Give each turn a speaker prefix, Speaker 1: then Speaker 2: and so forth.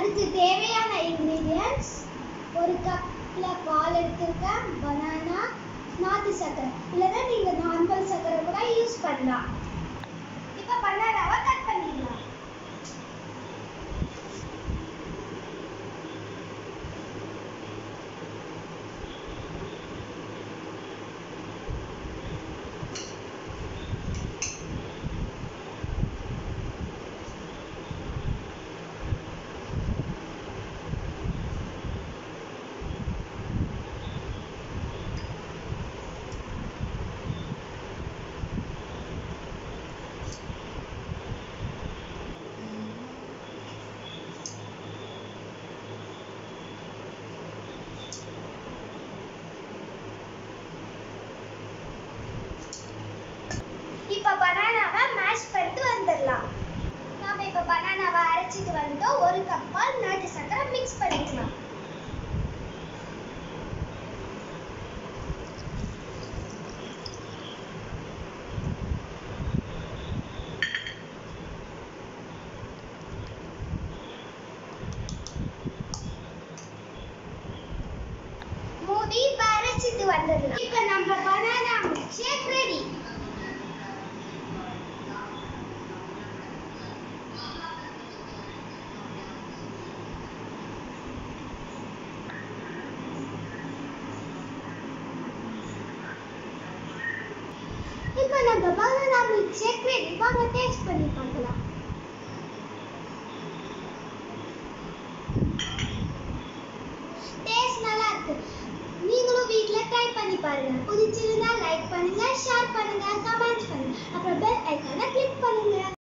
Speaker 1: அதுக்கு தேவையான இன்கிரீடியன்ஸ் ஒரு கப்ல பால் எடுத்திருக்கேன் பனானா நாட்டு சர்க்கரை இல்லைன்னா நீங்கள் நார்மல் சர்க்கரை கூட யூஸ் பண்ணலாம் இப்போ பனானாவை கட் பண்ணிடலாம் இப்போ பனானாவை மேஷ் பண்ணிட்டு வந்துடலாம் நாம இப்போ பனானாவை அரைச்சிட்டு வந்துட்டோம் ஒரு கப் பால் நாட்டு சர்க்கரை மிக்ஸ் பண்ணிக்கலாம் மூடி இப்போ அரைச்சிட்டு வந்துடலாம் இப்போ நம்ம பனானா மில்க் ஷேக் ரெடி இப்போ நம்ம பனானா மில்க் ஷேக் ரெடி வாங்க டேஸ்ட் பண்ணி பார்க்கலாம் டேஸ்ட் நல்லா இருக்கு நீங்களும் வீட்டில் ட்ரை பண்ணி பாருங்க பிடிச்சிருந்தா லைக் பண்ணுங்க ஷேர் பண்ணுங்க கமெண்ட் பண்ணுங்க அப்புறம் பெல் ஐக்கானை கிளிக் பண்ணுங்க